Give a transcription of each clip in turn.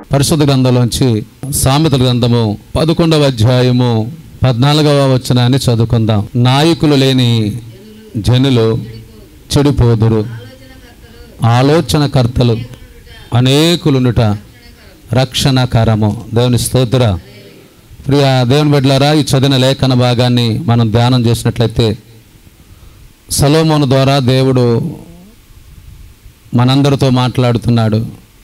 పరిశుద్ధ గ్రంథంలోంచి సామెతల గ్రంథము పదకొండవ అధ్యాయము పద్నాలుగవ వచనాన్ని చదువుకుందాం నాయకులు లేని జనులు చెడిపోదురు ఆలోచనకర్తలు అనేకులుండుట రక్షణకరము దేవుని స్తోత్ర ప్రియ దేవుని బిడ్డలారా ఈ చదివిన లేఖన భాగాన్ని మనం ధ్యానం చేసినట్లయితే సలోమోను ద్వారా దేవుడు మనందరితో మాట్లాడుతున్నాడు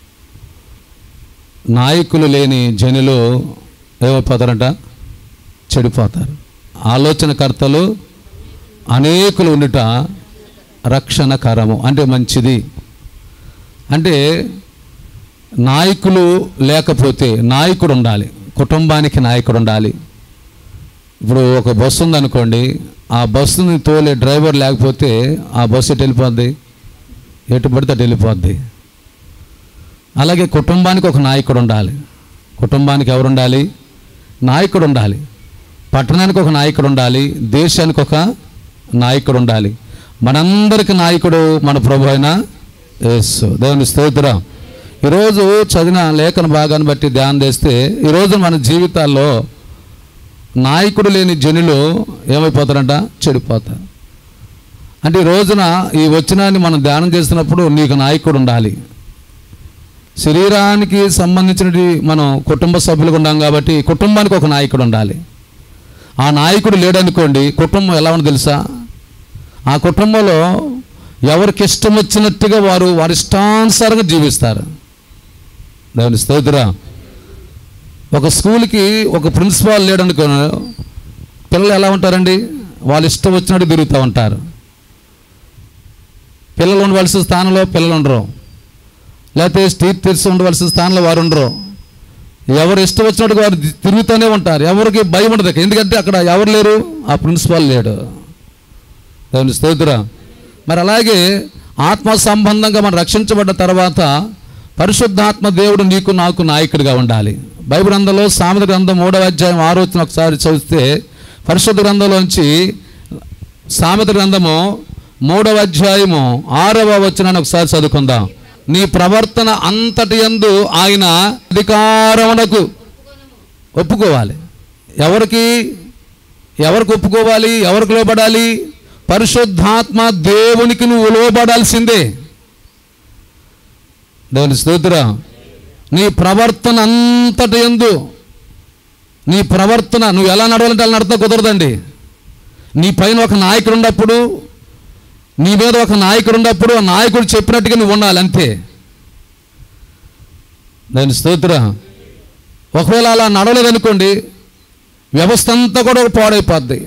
నాయకులు లేని జనులు ఏమైపోతారంట చెడిపోతారు ఆలోచనకర్తలు అనేకులు ఉండుట రక్షణకరము అంటే మంచిది అంటే నాయకులు లేకపోతే నాయకుడు ఉండాలి కుటుంబానికి నాయకుడు ఉండాలి ఇప్పుడు ఒక బస్సు ఉందనుకోండి ఆ బస్సుని తోలే డ్రైవర్ లేకపోతే ఆ బస్సు ఎటు వెళ్ళిపోద్ది ఎటు పడితే అటు వెళ్ళిపోద్ది అలాగే కుటుంబానికి ఒక నాయకుడు ఉండాలి కుటుంబానికి ఎవరు ఉండాలి నాయకుడు ఉండాలి పట్టణానికి ఒక నాయకుడు ఉండాలి దేశానికి ఒక నాయకుడు ఉండాలి మనందరికి నాయకుడు మన ప్రభు అయిన యేసు దేవుని స్తోత్రం ఈరోజు చదివిన లేఖన భాగాన్ని బట్టి ధ్యానం చేస్తే ఈరోజు మన జీవితాల్లో నాయకుడు లేని జనులు ఏమైపోతారంట చెడిపోతారు అంటే ఈ రోజున ఈ వచనాన్ని మనం ధ్యానం చేస్తున్నప్పుడు నీకు నాయకుడు ఉండాలి శరీరానికి సంబంధించినది మనం కుటుంబ సభ్యులుగా ఉన్నాం కాబట్టి కుటుంబానికి ఒక నాయకుడు ఉండాలి ఆ నాయకుడు లేడనుకోండి కుటుంబం ఎలా ఉందో తెలుసా ఆ కుటుంబంలో ఎవరికి ఇష్టం వచ్చినట్టుగా వారు వారి ఇష్టానుసారంగా జీవిస్తారు దేవుని స్తోత్ర ఒక స్కూల్కి ఒక ప్రిన్సిపాల్ లేడనుకో పిల్లలు ఎలా ఉంటారండి వాళ్ళు ఇష్టం వచ్చినట్టు తిరుగుతూ ఉంటారు పిల్లలు ఉండవలసిన స్థానంలో పిల్లలు ఉండరు లేకపోతే స్ట్రీట్ తెరిచి ఉండవలసిన స్థానంలో వారు ఉండరు ఎవరు ఇష్టం వచ్చినట్టు వారు తి- తిరుగుతూనే ఉంటారు ఎవరికి భయం ఉండదు ఇక. ఎందుకంటే అక్కడ ఎవరు లేరు ఆ ప్రిన్సిపాల్ లేడు దేవుని స్తోత్ర మరి అలాగే ఆత్మ సంబంధంగా మనం రక్షించబడ్డ తర్వాత పరిశుద్ధాత్మ దేవుడు నీకు నాకు నాయకుడిగా ఉండాలి బైబిల్ గ్రంథంలో సామెత గ్రంథం మూడవ అధ్యాయం ఆలోచన ఒకసారి చదివితే పరిశుద్ధ గ్రంథంలోంచి సామెత గ్రంథము మూడవ అధ్యాయము ఆరవ వచనాన్ని ఒకసారి చదువుకుందాం నీ ప్రవర్తన అంతటి యందు ఆయన అధికారమునకు ఒప్పుకోవాలి ఎవరికి ఎవరికి ఒప్పుకోవాలి ఎవరికి లోబడాలి పరిశుద్ధాత్మ దేవునికి నువ్వు లోబడాల్సిందే దేవుని స్తోత్ర నీ ప్రవర్తన అంతటి ఎందు నీ ప్రవర్తన నువ్వు ఎలా నడవాలంటే అలా నడతా కుదరదండి నీ పైన ఒక నాయకుడు ఉన్నప్పుడు నీ మీద ఒక నాయకుడు ఉన్నప్పుడు ఆ నాయకుడు చెప్పినట్టుగా నువ్వు ఉండాలి అంతే దాని స్తోత్ర ఒకవేళ అలా నడవలేదనుకోండి వ్యవస్థ అంతా కూడా పాడైపోద్ది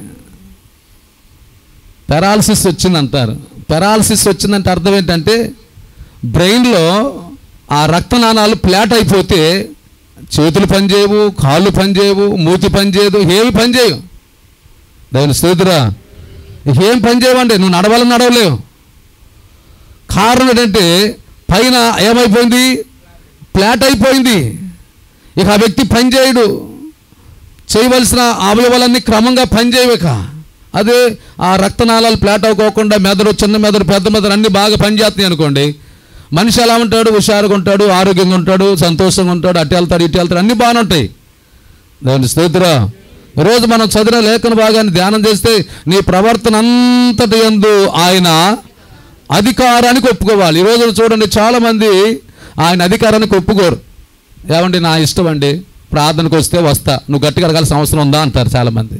పెరాలసిస్ వచ్చిందంటారు పెరాలసిస్ వచ్చిందంటే అర్థం ఏంటంటే బ్రెయిన్లో ఆ రక్తనాళాలు ఫ్లాట్ అయిపోతే చేతులు పనిచేయవు కాళ్ళు పనిచేయవు మూతి పనిచేయదు ఏమి పనిచేయవు దాని స్తోత్ర ఏం పని చేయవండి నువ్వు నడవాలని నడవలేవు కారణం ఏంటంటే పైన ఏమైపోయింది ఫ్లాట్ అయిపోయింది ఇక ఆ వ్యక్తి పని చేయడు చేయవలసిన అవయవాలన్నీ క్రమంగా పనిచేయవు ఇక అదే ఆ రక్తనాళాలు ఫ్లాట్ అవ్వకోకుండా మెదడు చిన్న మెదడు పెద్ద మెదడు అన్నీ బాగా పనిచేస్తున్నాయి అనుకోండి మనిషి ఎలా ఉంటాడు హుషారుగా ఉంటాడు ఆరోగ్యంగా ఉంటాడు సంతోషంగా ఉంటాడు అటు వెళ్తాడు ఇటు వెళ్తాడు అన్నీ బాగానే ఉంటాయి దాని స్తోత్ర రోజు మనం చదివిన లేఖన భాగాన్ని ధ్యానం చేస్తే నీ ప్రవర్తన అంతటి ఎందు ఆయన అధికారానికి ఒప్పుకోవాలి ఈరోజు చూడండి చాలామంది ఆయన అధికారానికి ఒప్పుకోరు ఏమండి నా ఇష్టం అండి ప్రార్థనకు వస్తే వస్తా నువ్వు గట్టిగా అడగాల్సిన అవసరం ఉందా అంటారు చాలామంది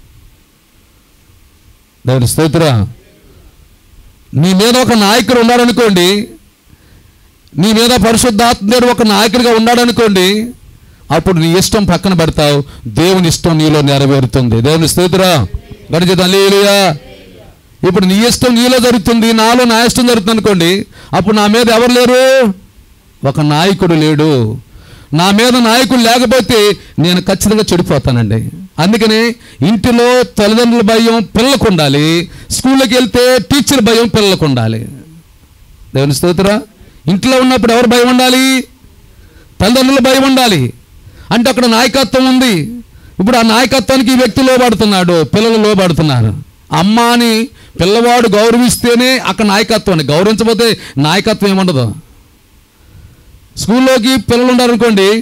దేవుని స్తోత్ర నీ మీద ఒక నాయకుడు ఉన్నాడనుకోండి నీ మీద పరిశుద్ధాత్ముడు ఒక నాయకుడిగా ఉన్నాడనుకోండి అప్పుడు నీ ఇష్టం పక్కన పెడతావు దేవుని ఇష్టం నీలో నెరవేరుతుంది దేవుని స్తోత్ర గడిచేది అల్లేలుయా ఇప్పుడు నీ ఇష్టం నీలో జరుగుతుంది నాలో నా ఇష్టం జరుగుతుంది అనుకోండి అప్పుడు నా మీద ఎవరు లేరు ఒక నాయకుడు లేడు నా మీద నాయకుడు లేకపోతే నేను ఖచ్చితంగా చెడిపోతానండి అందుకని ఇంటిలో తల్లిదండ్రుల భయం పిల్లలకు ఉండాలి స్కూల్కి వెళ్తే టీచర్ భయం పిల్లలకు ఉండాలి దేవుని స్తోత్ర ఇంట్లో ఉన్నప్పుడు ఎవరు భయం ఉండాలి తల్లిదండ్రుల భయం ఉండాలి అంటే అక్కడ నాయకత్వం ఉంది ఇప్పుడు ఆ నాయకత్వానికి ఈ వ్యక్తి లోబడుతున్నాడు పిల్లలు లోబడుతున్నారు అమ్మ అని పిల్లవాడు గౌరవిస్తేనే అక్కడ నాయకత్వం అండి గౌరవించకపోతే నాయకత్వం ఏముండదు స్కూల్లోకి పిల్లలు ఉన్నారనుకోండి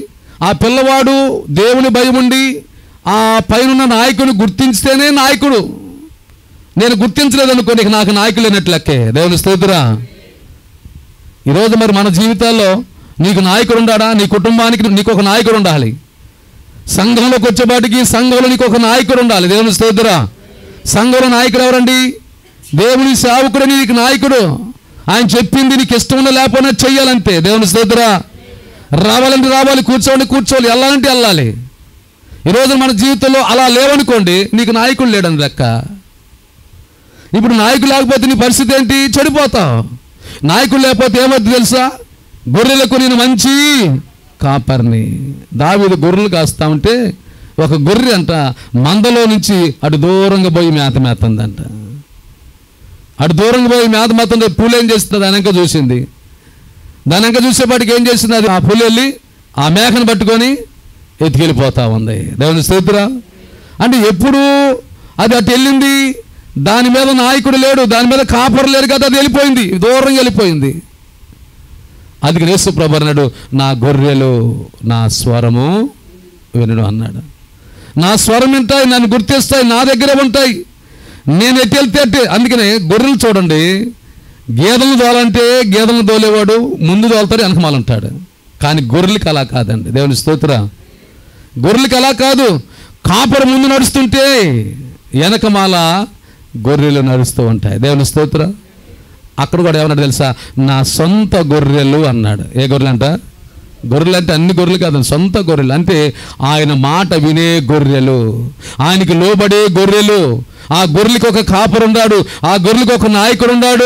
ఆ పిల్లవాడు దేవుని భయం ఉండి ఆ పైన నాయకుని గుర్తించితేనే నాయకుడు నేను గుర్తించలేదనుకో నీకు నాకు నాయకులు లేనట్లెక్కే దేవుని స్తోత్రా ఈరోజు మరి మన జీవితాల్లో నీకు నాయకుడు ఉండాడా నీ కుటుంబానికి నీకు ఒక నాయకుడు ఉండాలి సంఘంలోకి వచ్చేపాటికి సంఘంలో నీకు ఒక నాయకుడు ఉండాలి దేవుని స్తోత్రా సంఘంలో నాయకుడు ఎవరండి దేవుని సేవకుడు నీకు నాయకుడు ఆయన చెప్పింది నీకు ఇష్టం ఉన్నా లేకపోయినా చెయ్యాలంతే దేవుని స్తోత్రా రావాలంటే రావాలి కూర్చోండి కూర్చోవాలి వెళ్ళాలంటే వెళ్ళాలి ఈరోజు మన జీవితంలో అలా లేవనుకోండి నీకు నాయకుడు లేడని లెక్క ఇప్పుడు నాయకుడు లేకపోతే నీ పరిస్థితి ఏంటి చెడిపోతావు నాయకుడు లేకపోతే ఏమవుతుంది తెలుసా గొర్రెలకు నేను మంచి కాపర్ని దావీదు గొర్రెలు కాస్తా ఉంటే ఒక గొర్రె అంట మందలో నుంచి అటు దూరంగా పోయి మేత మేతందంట అటు దూరంగా పోయి మేత మేతంటే పూలు ఏం చేస్తుంది దాని వెనక చూసింది దాని వెనక చూసేపాటికి ఏం చేసింది అది ఆ పూలు వెళ్ళి ఆ మేకను పట్టుకొని ఎత్తుకెళ్ళిపోతా ఉంది దేవుని స్తోత్రా అంటే ఎప్పుడు అది అటు వెళ్ళింది దాని మీద నాయకుడు లేడు దాని మీద కాపరు లేరు కదా అది వెళ్ళిపోయింది దూరంగా వెళ్ళిపోయింది అది యేసు ప్రభు అన్నాడు నా గొర్రెలు నా స్వరము వినడు అన్నాడు నా స్వరం వింటాయి నన్ను గుర్తిస్తాయి నా దగ్గరే ఉంటాయి నేను ఎట్టి వెళ్తే అట్టే అందుకనే గొర్రెలు చూడండి గేదెలను తోలంటే గేదెలను తోలేవాడు ముందు తోలుతాడు వెనకమాలంటాడు కానీ గొర్రెలకి అలా కాదండి దేవుని స్తోత్ర గొర్రెలకి అలా కాదు కాపరు ముందు నడుస్తుంటే వెనకమాల గొర్రెలు నడుస్తూ ఉంటాయి దేవుని స్తోత్ర అక్కడ కూడా ఏమన్నాడు తెలుసా నా సొంత గొర్రెలు అన్నాడు ఏ గొర్రెలు అంట గొర్రెలు అంటే అన్ని గొర్రెలు కాదు సొంత గొర్రెలు అంటే ఆయన మాట వినే గొర్రెలు ఆయనకి లోబడే గొర్రెలు ఆ గొర్రెలకి ఒక కాపరు ఉన్నాడు ఆ గొర్రెలకు ఒక నాయకుడు ఉన్నాడు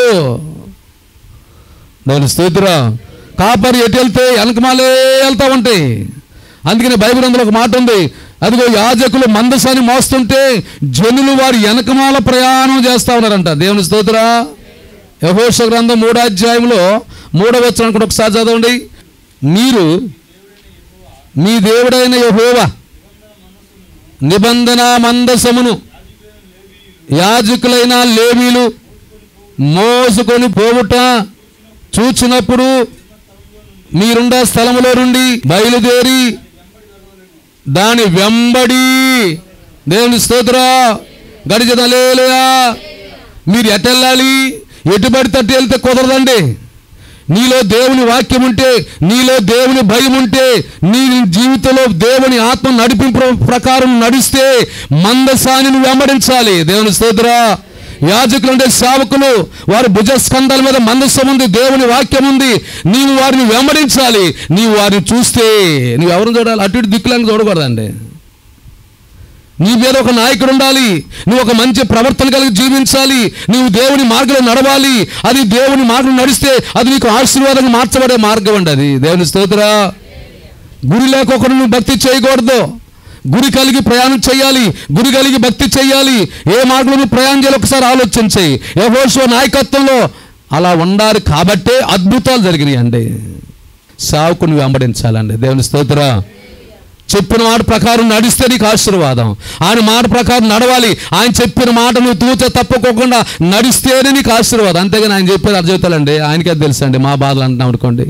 దాని స్తోత్ర కాపరి ఎటు వెళ్తే వెనకమాలే వెళ్తా ఉంటాయి అందుకని బైబిల్ అందులో ఒక మాట ఉంది అదిగో యాజకులు మందసాన్ని మోస్తుంటే జనులు వారి వెనకమాల ప్రయాణం చేస్తా ఉన్నారంట దేవుని స్తోత్ర యహోష గ్రంథం మూడో అధ్యాయంలో మూడవ వచ్చిన కూడా ఒకసారి చదవండి మీరు మీ దేవుడైన యహోవా నిబంధన మందసమును యాజకులైన లేవీలు మోసుకొని పోవుట చూచినప్పుడు మీరుండ స్థలములో నుండి బయలుదేరి దాని వెంబడి దేవుని స్తోత్ర గడిచదలేలుయా మీరు ఎటు వెళ్ళాలి ఎటు పడితే అటు వెళ్తే కుదరదండి నీలో దేవుని వాక్యం ఉంటే నీలో దేవుని భయం ఉంటే నీ జీవితంలో దేవుని ఆత్మ నడిపింపు ప్రకారం నడిస్తే మందసాన్ని నువ్వు వెంబడించాలి దేవుని స్తోత్ర యాజకులు అంటే సేవకులు వారి భుజస్కంధాల మీద మందస్సం ఉంది దేవుని వాక్యం ఉంది నీవు వారిని వెంబడించాలి నీవు వారిని చూస్తే నువ్వు ఎవరిని చూడాలి అటు ఇటు దిక్కులను చూడకూడదండి నీ మీద ఒక నాయకుడు ఉండాలి నువ్వు ఒక మంచి ప్రవర్తన కలిగి జీవించాలి నీవు దేవుని మార్గంలో నడవాలి అది దేవుని మార్గం నడిస్తే అది నీకు ఆశీర్వాదంగా మార్చబడే మార్గం అండి అది దేవుని స్తోత్ర గురి లేకొకడు నువ్వు భక్తి చేయకూడదు గురి కలిగి ప్రయాణం చేయాలి గురి కలిగి భక్తి చేయాలి ఏ మార్గంలో నువ్వు ప్రయాణం చేయాలి ఒకసారి ఆలోచించాయి యహోషో నాయకత్వంలో అలా ఉండాలి కాబట్టే అద్భుతాలు జరిగినాయి అండి సావుకుని వెంబడించాలండి దేవుని స్తోత్ర చెప్పిన మాట ప్రకారం నడిస్తే నీకు ఆశీర్వాదం ఆయన మాట ప్రకారం నడవాలి ఆయన చెప్పిన మాట నువ్వు తూచ తప్పకోకుండా నడిస్తేనే నీకు ఆశీర్వాదం అంతేగాని ఆయన చెప్పేది అర్థవుతాలండి ఆయనకే తెలుసండి మా బాధలు అంటున్నాం అనుకోండి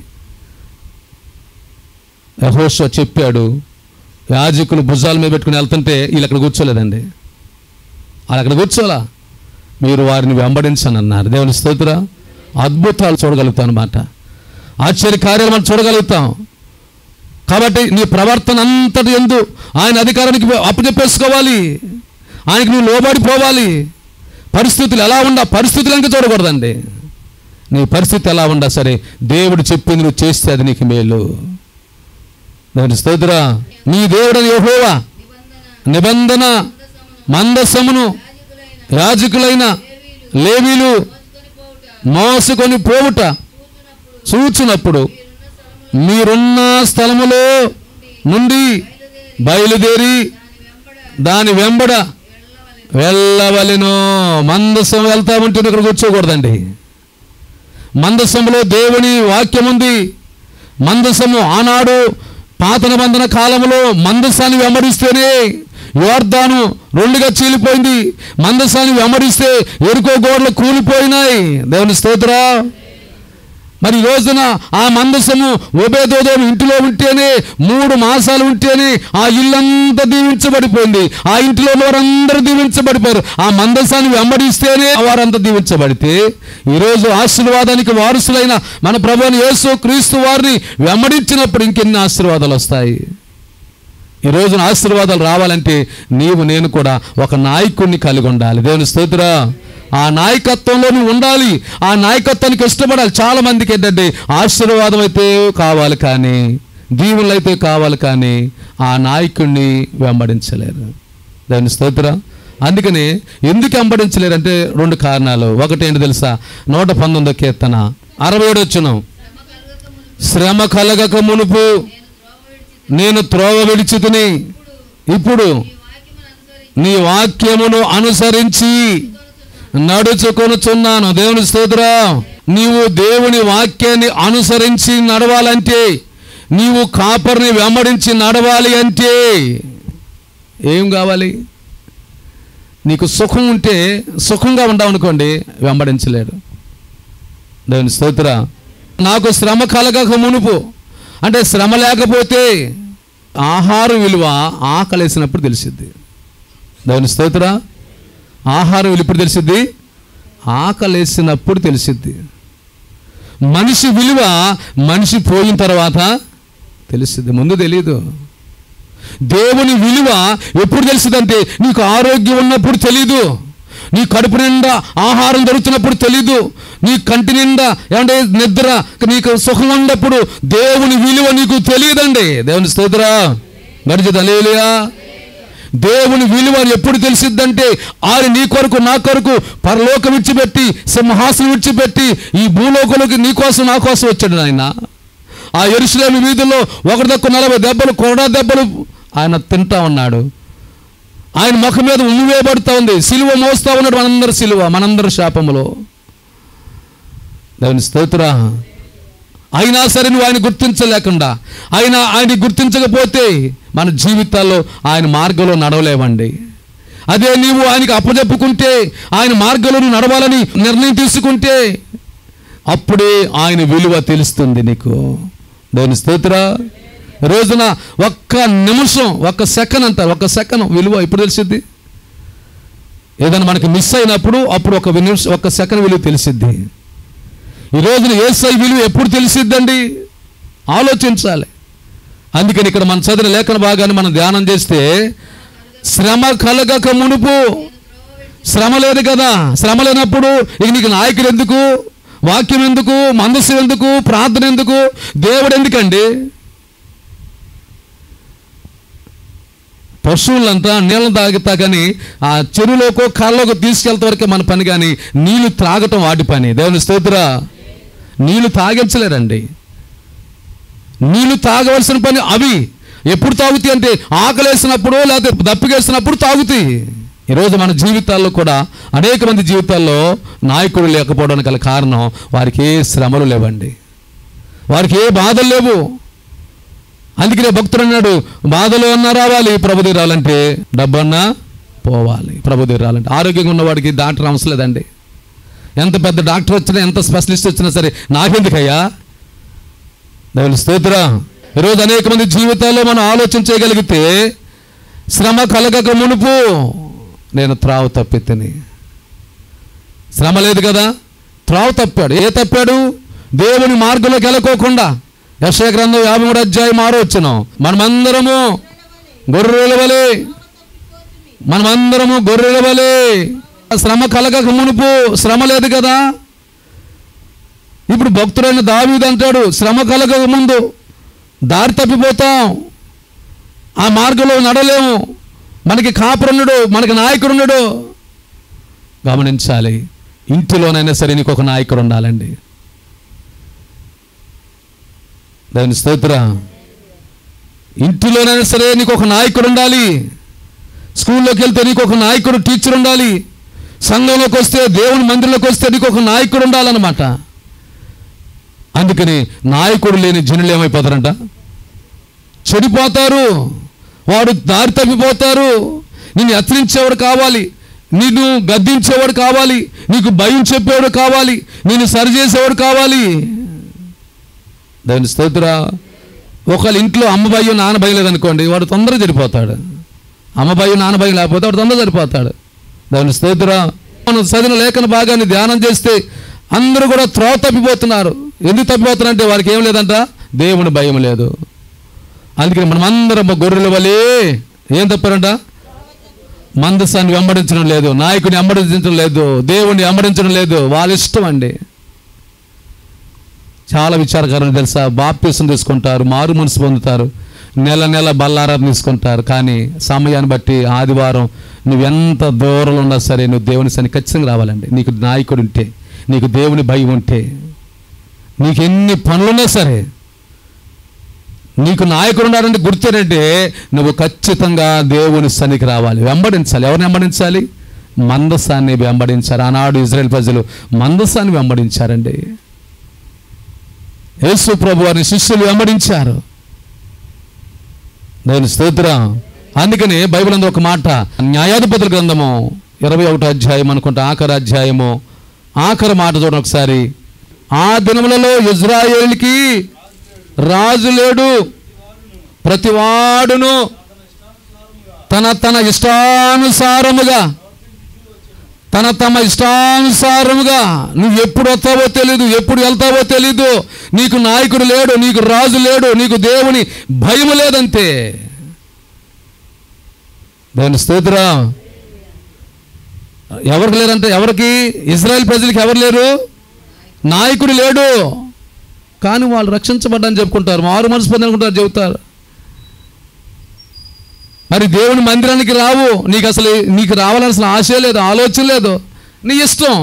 యహోష చెప్పాడు యాజకులు భుజాల మీద పెట్టుకుని వెళ్తుంటే వీళ్ళు అక్కడ కూర్చోలేదండి వాళ్ళు అక్కడ కూర్చోలా మీరు వారిని వెంబడించని అన్నారు దేవుని స్తోత్ర అద్భుతాలు చూడగలుగుతాం అనమాట ఆశ్చర్య కార్యాలు మనం చూడగలుగుతాం కాబట్టి నీ ప్రవర్తన అంతటి ఎందు ఆయన అధికారానికి అప్పచెప్పేసుకోవాలి ఆయనకి నువ్వు లోబడిపోవాలి పరిస్థితులు ఎలా ఉండా పరిస్థితులు ఇంకా చూడకూడదండి నీ పరిస్థితి ఎలా ఉండా సరే దేవుడు చెప్పింది నువ్వు చేస్తే అది నీకు మేలు దేవుని స్తోత్ర నీ దేవుడని యెహోవా నిబంధన మందసమును యాజకులైన లేవీలు మోసుకొని పోవుట చూచినప్పుడు మీరున్న స్థలములో నుండి బయలుదేరి దాని వెంబడ వెళ్ళవలెను మందసం వెళ్తా ఉంటే ఇక్కడ కూర్చోకూడదండి మందసములో దేవుని వాక్యం ఉంది మందసము ఆనాడు పాత నిబంధన కాలంలో మందసాన్ని వెంబడిస్తేనే యోర్ధాను రెండుగా చీలిపోయింది మందసాన్ని వెంబడిస్తే ఎరుకో గోడలు కూలిపోయినాయి దేవుని స్తోత్ర మరి ఈ రోజున ఆ మందసము ఉభయదోదం ఇంటిలో ఉంటేనే మూడు మాసాలు ఉంటేనే ఆ ఇల్లంతా దీవించబడిపోయింది ఆ ఇంటిలో వారందరూ దీవించబడిపోయారు ఆ మందసాన్ని వెంబడిస్తేనే వారంతా దీవించబడితే ఈరోజు ఆశీర్వాదానికి వారసులైన మన ప్రభుని యేసు క్రీస్తు వారిని వెంబడించినప్పుడు ఇంకెన్ని ఆశీర్వాదాలు వస్తాయి ఈ రోజున ఆశీర్వాదాలు రావాలంటే నీవు నేను కూడా ఒక నాయకుడిని కలిగి ఉండాలి దేవుని స్తోత్రా ఆ నాయకత్వంలో నువ్వు ఉండాలి ఆ నాయకత్వానికి ఇష్టపడాలి చాలా మందికి ఏంటంటే ఆశీర్వాదం అయితే కావాలి కానీ దీవులు అయితే కావాలి కానీ ఆ నాయకుడిని వెంబడించలేరు దేవుని స్తోత్ర అందుకని ఎందుకు వెంబడించలేరంటే రెండు కారణాలు ఒకటి ఏంటి తెలుసా నూట పంతొమ్మిదో కీర్తన అరవై ఏడు వచ్చును శ్రమ కలగక మునుపు నేను త్రోవ విడిచితిని ఇప్పుడు నీ వాక్యమును అనుసరించి నడుచుకొనుచున్నాను దేవుని స్తోత్ర నీవు దేవుని వాక్యాన్ని అనుసరించి నడవాలంటే నీవు కాపర్ని వెంబడించి నడవాలి అంటే ఏం కావాలి నీకు సుఖం ఉంటే సుఖంగా ఉండవనుకోండి వెంబడించలేడు దేవుని స్తోత్ర నాకు శ్రమ కలగక మునుపు అంటే శ్రమ లేకపోతే ఆహారం విలువ ఆకలేసినప్పుడు తెలిసిద్ది దేవుని స్తోత్ర ఆహారం విలువ ఇప్పుడు తెలిసిద్ది ఆకలేసినప్పుడు తెలిసిద్ది మనిషి విలువ మనిషి పోయిన తర్వాత తెలిసిద్ది ముందు తెలియదు దేవుని విలువ ఎప్పుడు తెలిసిందంటే నీకు ఆరోగ్యం ఉన్నప్పుడు తెలీదు నీ కడుపు నిండా ఆహారం దొరుకుతున్నప్పుడు తెలీదు నీ కంటి నిండా ఏమంటే నిద్ర నీకు సుఖం ఉన్నప్పుడు దేవుని విలువ నీకు తెలియదండి దేవుని స్తోత్ర గడిచి అలేలియా దేవుని విలువ ఎప్పుడు తెలిసిద్దంటే ఆయన నీ కొరకు నా కొరకు పరలోకం విడిచిపెట్టి సింహాసనం విడిచిపెట్టి ఈ భూలోకంలోకి నీ కోసం నా కోసం వచ్చాడు ఆయన ఆ ఎరుసలేమి వీధుల్లో ఒకటి దక్కు నలభై దెబ్బలు కొరడా దెబ్బలు ఆయన తింటా ఉన్నాడు ఆయన ముఖం మీద ఉమ్మి వేయబడుతూ ఉంది సిలువ మోస్తా ఉన్నాడు మనందరి సిలువ మనందరి శాపములో దేవుని స్తోత్ర అయినా సరే నువ్వు ఆయన గుర్తించలేకుండా ఆయన ఆయన గుర్తించకపోతే మన జీవితాల్లో ఆయన మార్గంలో నడవలేవండి అదే నీవు ఆయనకి అప్పచెప్పుకుంటే ఆయన మార్గంలో నువ్వు నడవాలని నిర్ణయం తీసుకుంటే అప్పుడే ఆయన విలువ తెలుస్తుంది నీకు దేవుని స్తోత్ర రోజున ఒక్క నిమిషం ఒక్క సెకండ్ అంటారు ఒక్క సెకండ్ విలువ ఎప్పుడు తెలిసిద్ది ఏదైనా మనకి మిస్ అయినప్పుడు అప్పుడు ఒక నిమిషం ఒక్క సెకండ్ విలువ తెలిసిద్ది ఈ రోజున ఏసై విలువ ఎప్పుడు తెలిసిద్దండి ఆలోచించాలి అందుకని ఇక్కడ మన చదివిన లేఖన భాగాన్ని మనం ధ్యానం చేస్తే శ్రమ కలగక మునుపు శ్రమ లేదు కదా శ్రమ లేనప్పుడు ఇక నీకు నాయకుడు ఎందుకు వాక్యం ఎందుకు మందస్సు ఎందుకు ప్రార్థన ఎందుకు దేవుడు ఎందుకండి పశువులంతా నీళ్ళని తాగుతా కానీ ఆ చెరువులోకో కాళ్ళలోకి తీసుకెళ్తే వరకే మన పని కానీ నీళ్లు త్రాగటం వాటి పని దేవుని స్తోత్ర నీళ్లు తాగించలేరండి నీళ్లు తాగవలసిన పని అవి ఎప్పుడు తాగుతాయి అంటే ఆకలేసినప్పుడు లేకపోతే దప్పికేసినప్పుడు తాగుతాయి ఈరోజు మన జీవితాల్లో కూడా అనేక మంది జీవితాల్లో నాయకుడు లేకపోవడానికి గల కారణం వారికి ఏ శ్రమలు లేవండి వారికి ఏ బాధలు లేవు అందుకనే భక్తుడు అన్నాడు బాధలు అన్నా రావాలి ప్రభు దగ్గర రావాలంటే డబ్బు అన్నా పోవాలి ప్రభు దగ్గర రావాలంటే ఆరోగ్యంగా ఉన్నవాడికి డాక్టర్ అవసరం లేదండి ఎంత పెద్ద డాక్టర్ వచ్చినా ఎంత స్పెషలిస్ట్ వచ్చినా సరే నాకెందుకయ్యా దేవుని స్తోత్ర ఈరోజు అనేక మంది జీవితాల్లో మనం ఆలోచించగలిగితే శ్రమ కలగక మునుపు నేను త్రావు తప్పెత్తిని శ్రమ లేదు కదా త్రావు తప్పాడు ఏ తప్పాడు దేవుని మార్గంలోకి వెళ్ళకోకుండా యశయ గ్రంథం యాభై మూడు అధ్యాయం ఆరో వచ్చిన మనమందరము గొర్రెల వలె మనమందరము గొర్రెల వలె శ్రమ కలగక మునుపు శ్రమ లేదు కదా ఇప్పుడు భక్తుడైన దావీదు అంటాడు శ్రమ కలగక ముందు దారి తప్పిపోతాం ఆ మార్గంలో నడలేము మనకి కాపురున్నాడు మనకి నాయకుడు ఉన్నాడు గమనించాలి ఇంటిలోనైనా సరే నీకు ఒక నాయకుడు ఉండాలండి దాని స్తోత్ర ఇంటిలోనైనా సరే నీకు ఒక నాయకుడు ఉండాలి స్కూల్లోకి వెళ్తే నీకు ఒక నాయకుడు టీచర్ ఉండాలి సంఘంలోకి వస్తే దేవుని మందిరంలోకి వస్తే నీకు ఒక నాయకుడు ఉండాలన్నమాట అందుకని నాయకుడు లేని జనులు ఏమైపోతారంట చెడిపోతారు వాడు దారి తప్పిపోతారు నిన్ను హెచ్చరించేవాడు కావాలి నిన్ను గద్దించేవాడు కావాలి నీకు భయం చెప్పేవాడు కావాలి నిన్ను సరిచేసేవాడు కావాలి దేవుని స్తోత్ర ఒకళ్ళ ఇంట్లో అమ్మ భయం నాన్న భయం లేదనుకోండి వాడు తొందరగా చనిపోతాడు అమ్మ భయం నాన్న భయం లేకపోతే వాడు తొందరగా చనిపోతాడు దేవుని స్తోత్ర మనం చదివిన లేఖన భాగాన్ని ధ్యానం చేస్తే అందరూ కూడా త్రోవ తప్పిపోతున్నారు ఎందుకు తప్పిపోతున్నారంటే వారికి ఏం లేదంట దేవుని భయం లేదు అందుకని మనం అందరం గొర్రెల వలే ఏం తప్పారంట మందసాన్ని వెంబడించడం లేదు నాయకుని వెంబడించడం లేదు దేవుని వెంబడించడం లేదు వాళ్ళ ఇష్టం అండి చాలా విచారకరం తెలుసా బాప్తీసం తీసుకుంటారు మారు మనసు పొందుతారు నెల నెల బల్లారం తీసుకుంటారు కానీ సమయాన్ని బట్టి ఆదివారం నువ్వు ఎంత దూరంలో ఉన్నా సరే నువ్వు దేవుని సన్ని ఖచ్చితంగా రావాలండి నీకు నాయకుడు ఉంటే నీకు దేవుని భయం ఉంటే నీకు ఎన్ని పనులున్నా సరే నీకు నాయకుడు ఉన్నాడంటే గుర్తేనంటే నువ్వు ఖచ్చితంగా దేవుని సన్నికి రావాలి వెంబడించాలి ఎవరిని వెంబడించాలి మందసాన్ని వెంబడించారు ఆనాడు ఇజ్రాయెల్ ప్రజలు మందసాన్ని వెంబడించారండి యేసు ప్రభు వారిని శిష్యులు వెంబడించారు దేవుని స్తోత్రం అందుకని బైబిల్ అందు ఒక మాట న్యాయాధిపతుల గ్రంథము ఇరవై ఒకటో అధ్యాయం అనుకుంటా ఆఖరి అధ్యాయము ఆఖరి మాట చూడండి ఒకసారి ఆ దినములలో ఇజ్రాయేల్కి రాజు లేడు ప్రతివాడును తన తన ఇష్టానుసారముగా తన తమ ఇష్టానుసారముగా నువ్వు ఎప్పుడు వస్తావో తెలీదు ఎప్పుడు వెళ్తావో తెలీదు నీకు నాయకుడు లేడు నీకు రాజు లేడు నీకు దేవుని భయం లేదంతే దేవుని స్తోత్రం ఎవరికి లేరంటే ఎవరికి ఇజ్రాయెల్ ప్రజలకి ఎవరు లేరు నాయకుడు లేడు కానీ వాళ్ళు రక్షించబడ్డని చెప్పుకుంటారు మారు మనసు పొంది అనుకుంటారు చెబుతారు మరి దేవుని మందిరానికి రావు నీకు అసలు నీకు రావాల్సిన ఆశ లేదు ఆలోచన లేదు నీ ఇష్టం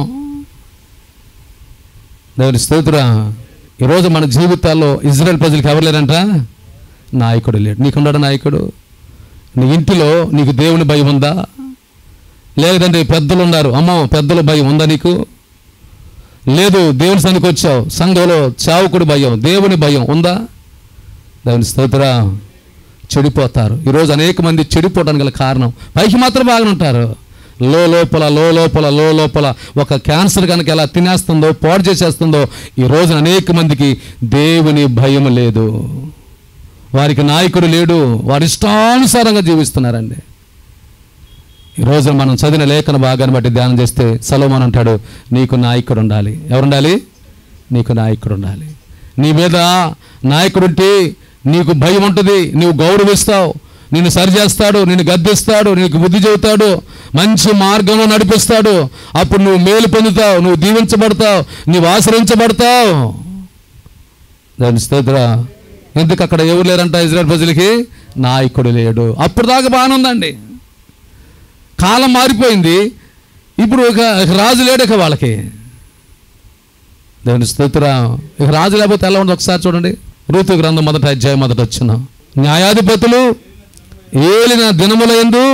దేవుని స్తోత్ర ఈరోజు మన జీవితాల్లో ఇజ్రాయెల్ ప్రజలకు ఎవరు లేరంట నాయకుడు లేడు నీకున్నాడు నాయకుడు నీ ఇంటిలో నీకు దేవుని భయం ఉందా లేదంటే పెద్దలు ఉన్నారు అమ్మో పెద్దల భయం ఉందా నీకు లేదు దేవుని సన్నిధికి వచ్చావు సంఘంలో చావుకుడి భయం దేవుని భయం ఉందా దేవుని స్తోత్ర చెడిపోతారు ఈరోజు అనేక మంది చెడిపోవడానికి గల కారణం పైకి మాత్రం బాగానే ఉంటారు లో లోపల లో లోపల లో లోపల ఒక క్యాన్సర్ కనుక ఎలా తినేస్తుందో పాడు చేసేస్తుందో ఈ రోజు అనేక మందికి దేవుని భయం లేదు వారికి నాయకుడు లేడు వారి ఇష్టానుసారంగా జీవిస్తున్నారండి ఈరోజు మనం చదివిన లేఖన భాగాన్ని బట్టి ధ్యానం చేస్తే సలోమన్ అంటాడు నీకు నాయకుడు ఉండాలి ఎవరుండాలి నీకు నాయకుడు ఉండాలి నీ మీద నాయకుడు ఉంటే నీకు భయం ఉంటుంది నువ్వు గౌరవిస్తావు నిన్ను సరిచేస్తాడు నిన్ను గద్దిస్తాడు నీకు బుద్ధి చెబుతాడు మంచి మార్గంలో నడిపిస్తాడు అప్పుడు నువ్వు మేలు పొందుతావు నువ్వు దీవించబడతావు నువ్వు ఆశ్రయించబడతావు దాని స్తోత్ర ఎందుకు అక్కడ ఎవరు లేరంట ఇజ్రాయల్ ప్రజలకి నాయకుడు లేడు అప్పుడు దాకా బాగానే ఉందండి కాలం మారిపోయింది ఇప్పుడు ఇక ఇక రాజు లేడు ఇక వాళ్ళకి దేవుని స్తోత్ర ఇక రాజు లేకపోతే ఎలా ఉండదు ఒకసారి చూడండి ఋతు గ్రంథం మొదట అధ్యాయం మొదట వచ్చిన న్యాయాధిపతులు ఏలిన దినముల ఎందు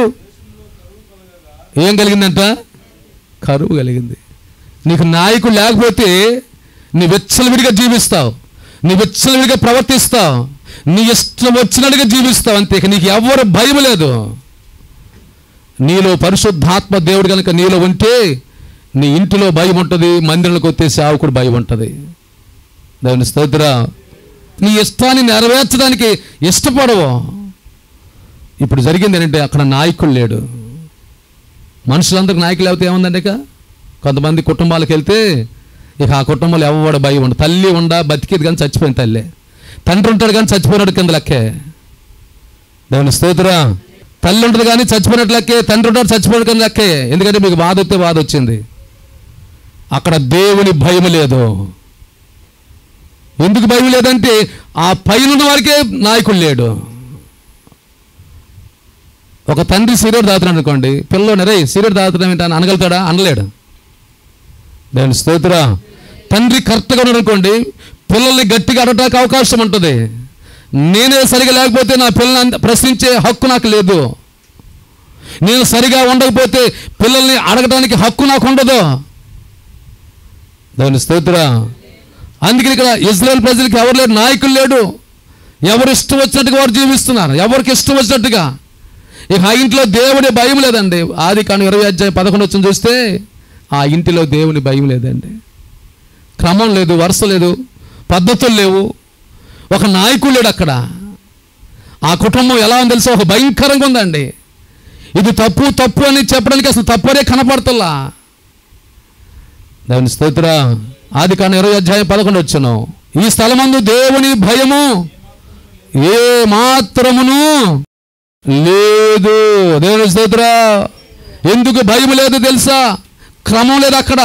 ఏం కలిగిందంట కరువు కలిగింది నీకు నాయకుడు లేకపోతే నీ విచ్చలవిడిగా జీవిస్తావు నీ విచ్చలవిడిగా ప్రవర్తిస్తావు నీ ఇష్టం వచ్చినట్టుగా జీవిస్తావు అంతే ఇక నీకు ఎవరు భయం లేదు నీలో పరిశుద్ధాత్మ దేవుడు కనుక నీలో ఉంటే నీ ఇంటిలో భయం ఉంటుంది మందిరంలోకి వస్తే సేవకుడు భయం ఉంటుంది దేవుని స్తోత్ర నీ ఇష్టాన్ని నెరవేర్చడానికి ఇష్టపడవు ఇప్పుడు జరిగింది ఏంటంటే అక్కడ నాయకుడు లేడు మనుషులందరికి నాయకులు లేకపోతే ఏముందండి ఇక కొంతమంది కుటుంబాలకు వెళ్తే ఇక ఆ కుటుంబాలు ఎవడు భయం ఉండదు తల్లి ఉండ బతికేది కానీ చచ్చిపోయిన తల్లి తండ్రి ఉంటాడు కానీ చచ్చిపోయినాడు కింద లెక్కే దేవుని స్తోత్ర తల్లి ఉంటుంది కానీ చచ్చిపోయినట్లు లెక్కే తండ్రి ఉంటాడు చచ్చిపోయిన కింద లెక్కే ఎందుకంటే మీకు బాధ వస్తే బాధ వచ్చింది అక్కడ దేవుని భయం లేదు ఎందుకు భయం లేదంటే ఆ పైన వారికే నాయకుడు లేడు ఒక తండ్రి సీరియడ్ తాగుతున్నాడు అనుకోండి పిల్లలు రే సీరియడ్ తాగుతున్నాం ఏంటని అనగలుగుతాడా అనలేడు దాని స్తోత్ర తండ్రి కరెక్ట్గా ఉన్నాడు అనుకోండి పిల్లల్ని గట్టిగా అడటానికి అవకాశం ఉంటుంది నేనే సరిగా లేకపోతే నా పిల్లల్ని అంత- ప్రశ్నించే హక్కు నాకు లేదు నేను సరిగా ఉండకపోతే పిల్లల్ని అడగడానికి హక్కు నాకు ఉండదు దాని స్తోత్ర అందుకని ఇక్కడ ఇజ్రాయెల్ ప్రజలకి ఎవరు లేరు నాయకులు లేడు ఎవరు ఇష్టం వచ్చినట్టుగా వారు జీవిస్తున్నారు ఎవరికి ఇష్టం వచ్చినట్టుగా ఇక ఆ ఇంట్లో దేవుని భయం లేదండి ఆది కాను ఇరవై అధ్యాయం పదకొండు వచ్చిన చూస్తే ఆ ఇంటిలో దేవుని భయం లేదండి క్రమం లేదు వరుస లేదు పద్ధతులు లేవు ఒక నాయకుడు లేడు అక్కడ ఆ కుటుంబం ఎలా ఉందో తెలుసా ఒక భయంకరంగా ఉందండి ఇది తప్పు తప్పు అని చెప్పడానికి అసలు తప్పనే కనపడుతుల్లా దేవుని స్తోత్ర ఆది కాండ ఇరవై అధ్యాయం పదకొండు వచ్చును ఈ స్థలమందు దేవుని భయము ఏ మాత్రమును లేదు దేవుని స్తోత్ర ఎందుకు భయం లేదు తెలుసా క్రమం లేదు అక్కడ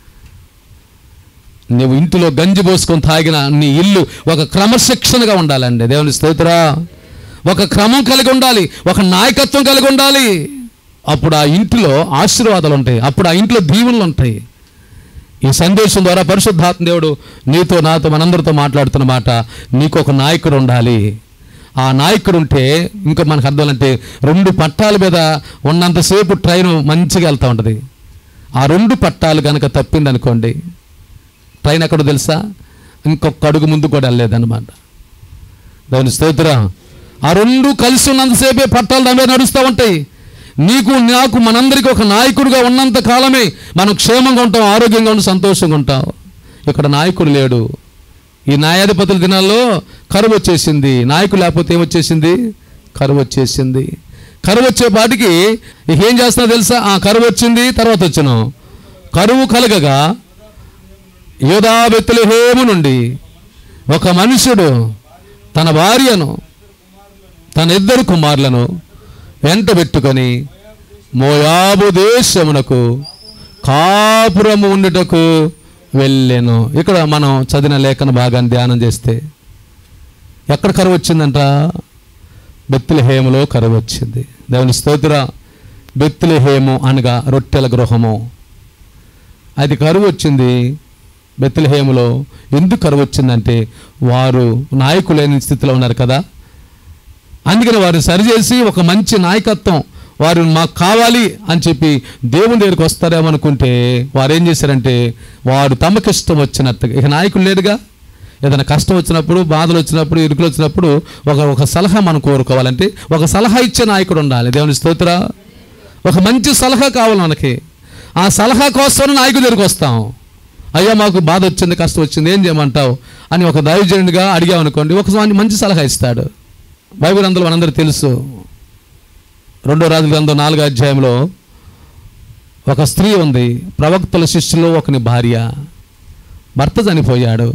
నువ్వు ఇంటిలో గంజి పోసుకొని తాగిన నీ ఇల్లు ఒక క్రమశిక్షణగా ఉండాలండి దేవుని స్తోత్ర ఒక క్రమం కలిగి ఉండాలి ఒక నాయకత్వం కలిగి ఉండాలి అప్పుడు ఆ ఇంటిలో ఆశీర్వాదాలు ఉంటాయి అప్పుడు ఆ ఇంట్లో దీవెనలు ఉంటాయి ఈ సందేశం ద్వారా పరిశుద్ధాత్మ దేవుడు నీతో నాతో మనందరితో మాట్లాడుతున్న మాట నీకు ఒక నాయకుడు ఉండాలి ఆ నాయకుడు ఉంటే ఇంకా మనకు అర్థం అంటే రెండు పట్టాల మీద ఉన్నంతసేపు ట్రైన్ మంచిగా వెళ్తూ ఉంటుంది ఆ రెండు పట్టాలు కనుక తప్పింది అనుకోండి ట్రైన్ ఎక్కడో తెలుసా ఇంకొక అడుగు ముందు కూడా వెళ్ళలేదన్నమాట దాని స్తోత్రం ఆ రెండు కలిసి ఉన్నంతసేపే పట్టాలు దాని మీద నడుస్తూ ఉంటాయి నీకు నాకు మనందరికీ ఒక నాయకుడిగా ఉన్నంత కాలమే మనం క్షేమంగా ఉంటాం ఆరోగ్యంగా ఉండి సంతోషంగా ఉంటాం ఇక్కడ నాయకుడు లేడు ఈ న్యాయాధిపతుల దినాల్లో కరువు వచ్చేసింది నాయకుడు లేకపోతే ఏమొచ్చేసింది కరువు వచ్చేసింది కరువు వచ్చే పాటికి ఇక ఏం చేస్తున్నా తెలుసా ఆ కరువు వచ్చింది తర్వాత వచ్చాను కరువు కలగగా యోధా బెత్తులహేము నుండి ఒక మనుషుడు తన భార్యను తన ఇద్దరు కుమారులను వెంట పెట్టుకొని మోయాబు దేశమునకు కాపురము ఉండుటకు వెళ్ళాను ఇక్కడ మనం చదివిన లేఖన భాగాన్ని ధ్యానం చేస్తే ఎక్కడ కరువు వచ్చిందంట బెత్తులహేములో కరువు వచ్చింది దేవుని స్తోత్ర బెత్తులహేము అనగా రొట్టెల గృహము అది కరువు వచ్చింది బెత్తులహేములో ఎందుకు కరువు వచ్చిందంటే వారు నాయకులు లేని స్థితిలో ఉన్నారు కదా అందుకని వారిని సరిచేసి ఒక మంచి నాయకత్వం వారు మాకు కావాలి అని చెప్పి దేవుని దగ్గరికి వస్తారేమో అనుకుంటే వారు ఏం చేశారంటే వారు తమకిష్టం వచ్చినట్టుగా ఇక నాయకులు లేరుగా ఏదైనా కష్టం వచ్చినప్పుడు బాధలు వచ్చినప్పుడు ఇరుకులు వచ్చినప్పుడు ఒక ఒక సలహా మనం కోరుకోవాలంటే ఒక సలహా ఇచ్చే నాయకుడు ఉండాలి దేవుని స్తోత్ర ఒక మంచి సలహా కావాలి మనకి ఆ సలహా కోసం నాయకుడి దగ్గరికి వస్తాం అయ్యా మాకు బాధ వచ్చింది కష్టం వచ్చింది ఏం చేయమంటావు అని ఒక దైవజనుడిగా అడిగామనుకోండి ఒక మంచి సలహా ఇస్తాడు బైబిల్ అందులో మనందరూ తెలుసు రెండో రాజుల గ్రంథం నాలుగో అధ్యాయంలో ఒక స్త్రీ ఉంది ప్రవక్తల శిష్యులో ఒకని భార్య భర్త చనిపోయాడు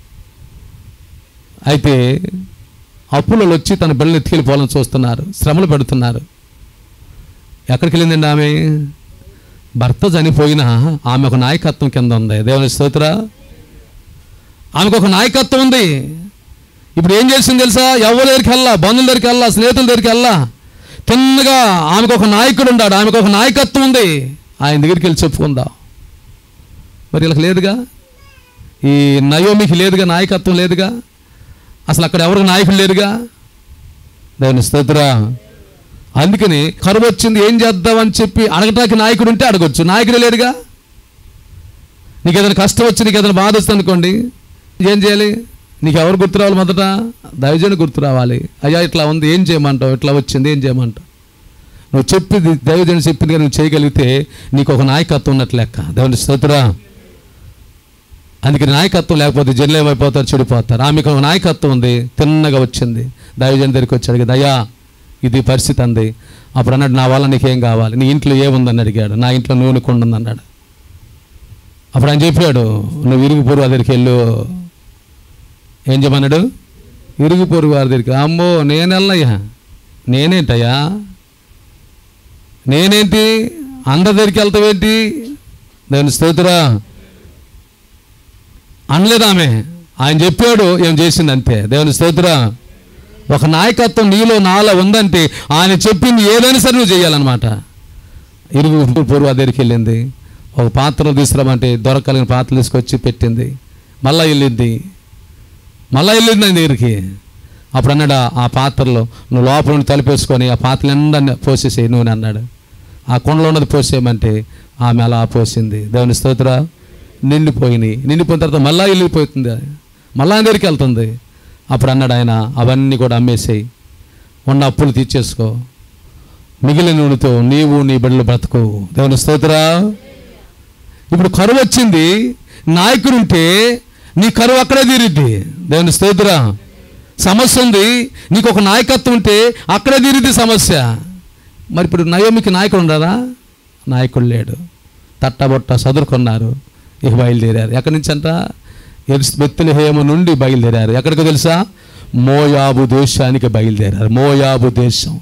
అయితే అప్పులలో వచ్చి తన బిడ్డలు ఎత్తుకెళ్ళిపోవాలని చూస్తున్నారు శ్రమలు పెడుతున్నారు ఎక్కడికి వెళ్ళిందండి ఆమె భర్త చనిపోయినా ఆమె ఒక నాయకత్వం కింద ఉంది దేవుని స్తోత్ర ఆమెకు ఒక నాయకత్వం ఉంది ఇప్పుడు ఏం చేసింది తెలుసా ఎవరి దగ్గరికి వెళ్ళా బంధువుల దగ్గరికి వెళ్ళా స్నేహితుల దగ్గరికి వెళ్ళా తిన్నగా ఆమెకు ఒక నాయకుడు ఉన్నాడు ఆమెకు ఒక నాయకత్వం ఉంది ఆయన దగ్గరికి వెళ్ళి చెప్పుకుందాం మరి వీళ్ళకి లేదుగా ఈ నయోమికి లేదుగా నాయకత్వం లేదుగా అసలు అక్కడ ఎవరికి నాయకుడు లేరుగా దేవుని స్తోత్ర అందుకని కరువు వచ్చింది ఏం చేద్దామని చెప్పి అడగటానికి నాయకుడు ఉంటే అడగొచ్చు నాయకుడు లేడుగా నీకు ఏదైనా కష్టం వచ్చి నీకు ఏదైనా బాధ వస్తుంది అనుకోండి ఏం చేయాలి నీకు ఎవరు గుర్తు రావాలి మొదట దైవజనుడు గుర్తు రావాలి అయ్యా ఇట్లా ఉంది ఏం చేయమంటావు ఇట్లా వచ్చింది ఏం చేయమంటావు నువ్వు చెప్పింది దైవజనుడు చెప్పింది కానీ నువ్వు చేయగలిగితే నీకు ఒక నాయకత్వం ఉన్నట్లు లెక్క దేవుని స్తోత్రా అందుకని నాయకత్వం లేకపోతే జన్లు ఏమైపోతారు చెడిపోతారు ఆమెకు ఒక నాయకత్వం ఉంది తిన్నగా వచ్చింది దైవజన్ దగ్గరికి వచ్చాడు దయ్యా ఇది పరిస్థితి అంది అప్పుడు అన్నాడు నా వల్ల నీకేం కావాలి నీ ఇంట్లో ఏముందని అడిగాడు నా ఇంట్లో నూనె కొండ ఉంది అన్నాడు అప్పుడు ఆయన చెప్పాడు నువ్వు ఇరుగు పొరుగు వారి దగ్గరికి వెళ్ళు ఏం చెప్పన్నాడు ఇరుగు పొరుగు వారి దగ్గరికి అమ్మో నేను వెళ్ళయ్యా నేనేంటయ్యా నేనేంటి అందరి దగ్గరికి వెళ్తావేంటి దాని స్తోత్రా అనలేదు ఆమె ఆయన చెప్పాడు ఏం చేసింది అంతే దేవుని స్తోత్ర ఒక నాయకత్వం నీలో నాలో ఉందంటే ఆయన చెప్పింది ఏదైనా సరే నువ్వు చేయాలన్నమాట ఇరుగు పూర్వ దగ్గరికి వెళ్ళింది ఒక పాత్ర తీసుకురామంటే దొరకలిగిన పాత్ర తీసుకొచ్చి పెట్టింది మళ్ళా వెళ్ళింది మళ్ళా వెళ్ళింది ఆయన దగ్గరికి అప్పుడు అన్నాడు ఆ- ఆ పాత్రలో నువ్వు లోపల నుండి తలిపేసుకొని ఆ పాత్రలు నిండా పోసేసేయి నూనె అన్నాడు ఆ కుండలో ఉన్నది పోసేయమంటే ఆమె అలా పోసింది దేవుని స్తోత్ర నిండిపోయినాయి నిండిపోయిన తర్వాత మళ్ళా వెళ్ళిపోతుంది మళ్ళా ఆయన దగ్గరికి వెళ్తుంది అప్పుడు అన్నాడు ఆయన అవన్నీ కూడా అమ్మేసేయి ఉన్న అప్పులు తీర్చేసుకో మిగిలిన నూనెతో నీవు నీ బిడ్డలు బ్రతుకు దేవుని స్తోత్రా ఇప్పుడు కరువు వచ్చింది నాయకుడు ఉంటే నీ కరువు అక్కడే తీరిద్ది దేవుని స్తోత్ర సమస్య ఉంది నీకు ఒక నాయకత్వం ఉంటే అక్కడే తీరిది సమస్య మరి ఇప్పుడు నయోమికి నాయకుడు ఉండదా నాయకుడు లేడు తట్టబొట్ట చదువుకున్నారు ఇక బయలుదేరారు ఎక్కడి నుంచి అంట బెత్తులహేమ నుండి బయలుదేరారు ఎక్కడికి తెలుసా మోయాబు దేశానికి బయలుదేరారు మోయాబు దేశం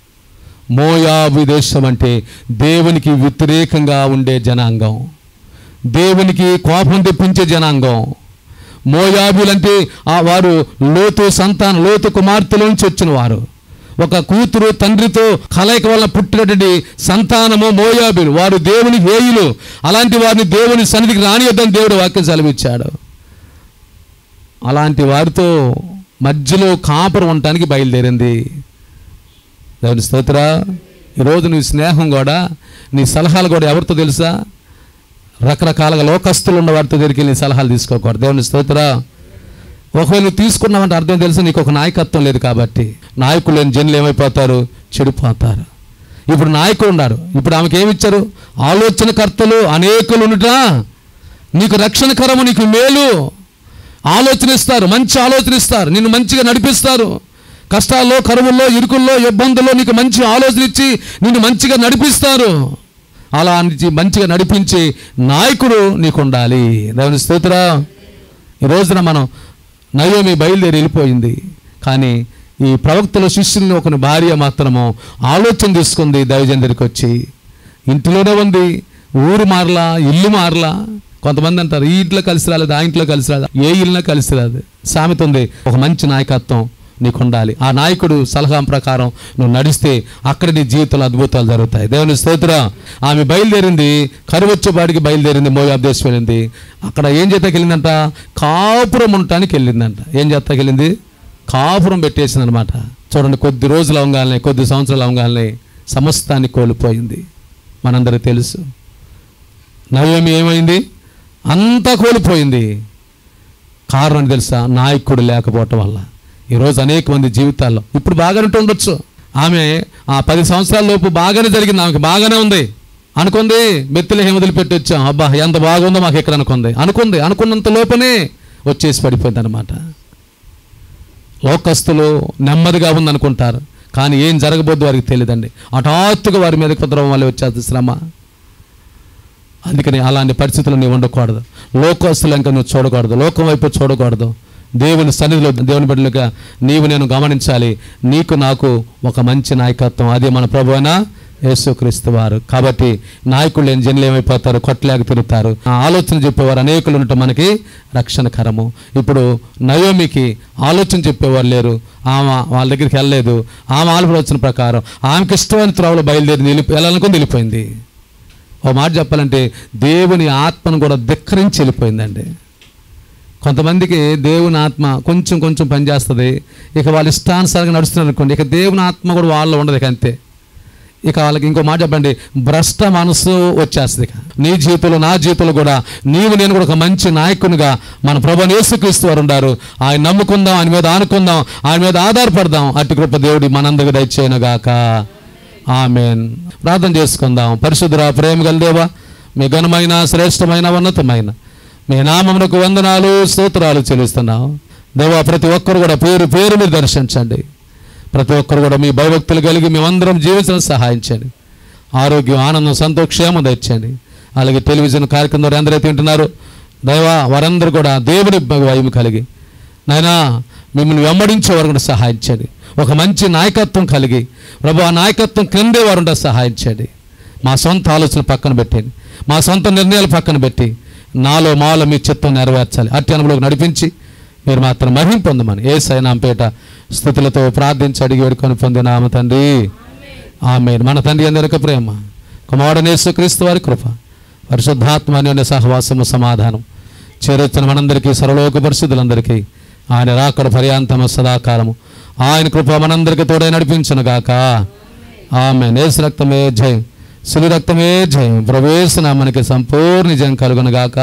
మోయాబు దేశం అంటే దేవునికి వ్యతిరేకంగా ఉండే జనాంగం దేవునికి కోపం తెప్పించే జనాంగం మోయాబులంటే ఆ వారు లోతు సంతానం లోతు కుమార్తెల నుంచి వచ్చిన వారు ఒక కూతురు తండ్రితో కలయిక వల్ల పుట్టినటువంటి సంతానము మోయాబులు వారు దేవుని హేయులు అలాంటి వారిని దేవుని సన్నిధికి రానియద్దని దేవుడు వాక్యం సెలవిచ్చాడు అలాంటి వారితో మధ్యలో కాపురం ఉండటానికి బయలుదేరింది దేవుని స్తోత్ర ఈరోజు నీ స్నేహం కూడా నీ సలహాలు కూడా ఎవరితో తెలుసా రకరకాలుగా లోకస్తులు ఉన్న వారితో దగ్గరికి నీ సలహాలు తీసుకోకూడదు దేవుని స్తోత్ర ఒకవేళ నువ్వు తీసుకున్నావంటే అర్థం తెలుసు నీకు ఒక నాయకత్వం లేదు కాబట్టి నాయకులు లేని జనులు ఏమైపోతారు చెడిపోతారు ఇప్పుడు నాయకులు ఉన్నారు ఇప్పుడు ఆమెకి ఏమి ఇచ్చారు ఆలోచనకర్తలు అనేకులు ఉండుట నీకు రక్షణకరము నీకు మేలు ఆలోచన ఇస్తారు మంచి ఆలోచన ఇస్తారు నిన్ను మంచిగా నడిపిస్తారు కష్టాల్లో కరువుల్లో ఇరుకుల్లో ఇబ్బందుల్లో నీకు మంచి ఆలోచన ఇచ్చి నిన్ను మంచిగా నడిపిస్తారు అలా నుంచి మంచిగా నడిపించి నాయకుడు నీకు ఉండాలి దేవుని స్తోత్ర ఈ రోజున మనం నయోమి బయలుదేరి వెళ్ళిపోయింది కానీ ఈ ప్రవక్తల శిష్యుల్ని ఒకని భార్య మాత్రము ఆలోచన తీసుకుంది దైవజన్ దగ్గరికి వచ్చి ఇంటిలోనే ఉంది ఊరు మారలా ఇల్లు మారలా కొంతమంది అంటారు ఈ ఇంట్లో కలిసి రాలేదు ఆ ఇంట్లో కలిసి రాదు ఏ ఇల్లునా కలిసి రాదు సామెత ఉంది ఒక మంచి నాయకత్వం నీకు ఉండాలి ఆ నాయకుడు సలహా ప్రకారం నువ్వు నడిస్తే అక్కడ నీ జీవితంలో అద్భుతాలు జరుగుతాయి దేవుని స్తోత్ర ఆమె బయలుదేరింది కరువచ్చేపాటికి బయలుదేరింది మోయాబ్ దేశం వెళ్ళింది అక్కడ ఏం చేతకి వెళ్ళిందంట కాపురం ఉండటానికి వెళ్ళిందంట ఏం చేతకి వెళ్ళింది కాపురం పెట్టేసింది అనమాట చూడండి కొద్ది రోజులు అవగానే కొద్ది సంవత్సరాలు అవగానే సమస్తాన్ని కోల్పోయింది మనందరికీ తెలుసు నవ్యమి ఏమైంది అంతా కోల్పోయింది కారణం తెలుసా నాయకుడు లేకపోవటం వల్ల ఈరోజు అనేక మంది జీవితాల్లో ఇప్పుడు బాగానే ఉండొచ్చు ఆమె ఆ పది సంవత్సరాల లోపు బాగానే జరిగింది ఆమెకి బాగానే ఉంది అనుకుంది మెత్తిలో ఏం వదిలిపెట్టి వచ్చాం అబ్బా ఎంత బాగుందో మాకు ఇక్కడ అనుకుంది అనుకుంది అనుకున్నంత లోపనే వచ్చేసి పడిపోయింది అనమాట లోకస్తులు నెమ్మదిగా ఉందనుకుంటారు కానీ ఏం జరగబోద్దు వారికి తెలియదండి హఠాత్తుగా వారి మీద కుదరడం వల్ల వచ్చేది శ్రమ అందుకని అలాంటి పరిస్థితులు నీవు ఉండకూడదు లోకస్తులు ఇంకా నువ్వు చూడకూడదు లోకం వైపు చూడకూడదు దేవుని సన్నిధిలో దేవుని బిడ్డలుగా నీవు నేను గమనించాలి నీకు నాకు ఒక మంచి నాయకత్వం అది మన ప్రభు అయిన యేసుక్రీస్తు వారు కాబట్టి నాయకులు లేని జనులు ఏమైపోతారు కొట్టలేక తిరుగుతారు ఆ ఆలోచన చెప్పేవారు అనేకులు ఉండటం మనకి రక్షణకరము ఇప్పుడు నయోమికి ఆలోచన చెప్పేవారు లేరు ఆమె వాళ్ళ దగ్గరికి వెళ్ళలేదు ఆమె ఆలోచన ప్రకారం ఆమెకి ఇష్టమైన త్రోవలో బయలుదేరి నిలి వెళ్ళాలనుకుని వెళ్ళిపోయింది ఓ మాట చెప్పాలంటే దేవుని ఆత్మను కూడా ధిక్కరించి వెళ్ళిపోయిందండి కొంతమందికి దేవుని ఆత్మ కొంచెం కొంచెం పనిచేస్తుంది ఇక వాళ్ళు ఇష్టానుసారంగా నడుస్తున్నారు అనుకోండి ఇక దేవుని ఆత్మ కూడా వాళ్ళలో ఉండదు ఇక అంతే ఇక వాళ్ళకి ఇంకో మాట చెప్పండి భ్రష్ట మనసు వచ్చేస్తుంది ఇక నీ జీవితంలో నా జీవితంలో కూడా నీవు నేను కూడా ఒక మంచి నాయకునిగా మన ప్రభు యేసుక్రీస్తు వారు ఉన్నారు ఆయన నమ్ముకుందాం ఆయన మీద ఆనుకుందాం ఆయన మీద ఆధారపడదాం అట్టి కృప దేవుడి మనందరికి దయచేయనుగాక ఆమెన్ ప్రార్థన చేసుకుందాం పరిశుద్ధురా ప్రేమ గలదేవా మీ ఘనమైన శ్రేష్టమైన ఉన్నతమైన మీ నామమునకు వందనాలు స్తోత్రాలు చెల్లిస్తున్నాం దేవా ప్రతి ఒక్కరు కూడా పేరు పేరు మీరు దర్శించండి ప్రతి ఒక్కరు కూడా మీ భయభక్తులు కలిగి మేమందరం జీవించడం సహాయం చేయండి ఆరోగ్యం ఆనందం సంతోషేమం తెచ్చండి అలాగే టెలివిజన్ కార్యక్రమం ద్వారా ఎందరైతే వింటున్నారో దైవా వారందరూ కూడా దేవుని భయం కలిగి నాయనా మిమ్మల్ని వెంబడించే వారు కూడా సహాయం చేయండి ఒక మంచి నాయకత్వం కలిగి ప్రభు ఆ నాయకత్వం క్రిందే వారు ఉంటే సహాయం చేయండి మా సొంత ఆలోచనలు పక్కన పెట్టండి మా సొంత నిర్ణయాలు పక్కన పెట్టి నాలో మాలో మీ చిత్తం నెరవేర్చాలి అట్టి అనుభవంలోకి నడిపించి మీరు మాత్రం మహిం పొందమని ఏ సైనాంపేట స్థుతులతో ప్రార్థించి అడిగి వేడుకొని పొందినామ తండ్రి ఆమె మన తండ్రి అందరిక ప్రేమ కుమారుడనేసు క్రీస్తు వారి కృప పరిశుద్ధాత్మ అనే సహవాసము సమాధానం చేరుతున్న మనందరికీ సర్వలోక పరిశుద్ధులందరికీ ఆయన రాకడ పర్యాంతమ సదాకాలము ఆయన కృప మనందరికీ తోడే నడిపించును గాక ఆమె నేసు రక్తమే జయం సులు రక్తమే జయం ప్రవేశన మనకి సంపూర్ణ జయం కలుగును గాక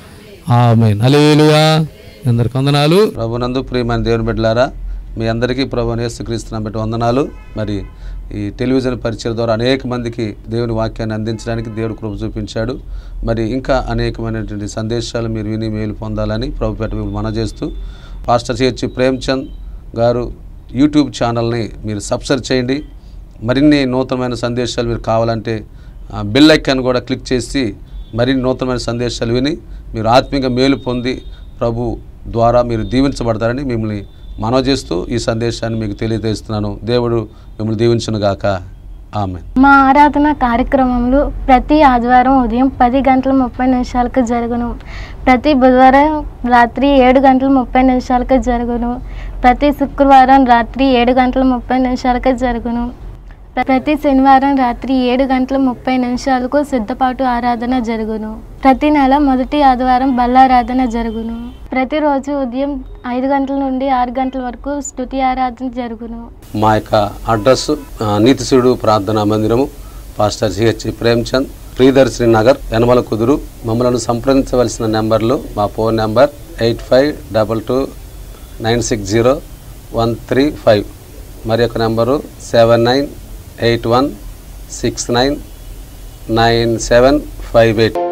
ఆమె అలేలుయా అందరికి వందనాలు ప్రభునందు ప్రియమైన దేవుని బిడ్డలారా మీ అందరికీ ప్రభు యేసుక్రీస్తున్న బిడ్డ వందనాలు మరి ఈ టెలివిజన్ పరిచయం ద్వారా అనేక మందికి దేవుని వాక్యాన్ని అందించడానికి దేవుడు కృప చూపించాడు మరి ఇంకా అనేకమైనటువంటి సందేశాలు మీరు విని మేలు పొందాలని ప్రభుపేట మిమ్మల్ని మనజేస్తూ పాస్టర్ చేర్చి ప్రేమ్చంద్ గారు యూట్యూబ్ ఛానల్ని మీరు సబ్స్క్రైబ్ చేయండి మరిన్ని నూతనమైన సందేశాలు మీరు కావాలంటే ఆ, బెల్ ఐకాన్ కూడా క్లిక్ చేసి మరిన్ని నూతనమైన సందేశాలు విని మీరు ఆత్మీయంగా మేలు పొంది ప్రభు ద్వారా మీరు దీవించబడతారని మిమ్మల్ని మనవ చేస్తూ ఈ సందేశాన్ని మీకు తెలియజేస్తున్నాను దేవుడు మిమ్మల్ని దీవించును గాక ఆమె మా ఆరాధన కార్యక్రమంలో ప్రతి ఆదివారం ఉదయం పది గంటల ముప్పై నిమిషాలకు జరుగును ప్రతి బుధవారం రాత్రి ఏడు గంటల ముప్పై నిమిషాలకు జరుగును ప్రతి శుక్రవారం రాత్రి ఏడు గంటల ముప్పై నిమిషాలకు జరుగును ప్రతి శనివారం రాత్రి ఏడు గంటల ముప్పై నిమిషాలకు సిద్ధపాటు ఆరాధన జరుగును ప్రతి నెల మొదటి ఆదివారం బల్లారాధన జరుగును ప్రతిరోజు ఉదయం ఐదు గంటల నుండి ఆరు గంటల వరకు స్తుతి ఆరాధన జరుగును మా యొక్క అడ్రస్ ఆ, నీతిశుడు ప్రార్థనా మందిరము పాస్టర్ సిహెచ్ ప్రేమ్చంద్ ప్రియదర్శిని నగర్ యనమల కుదురు మమ్మల్ని సంప్రదించవలసిన నెంబర్లు మా phone number eight five double two nine six zero one three five మరి యొక్క number seven nine eight one six nine nine seven five eight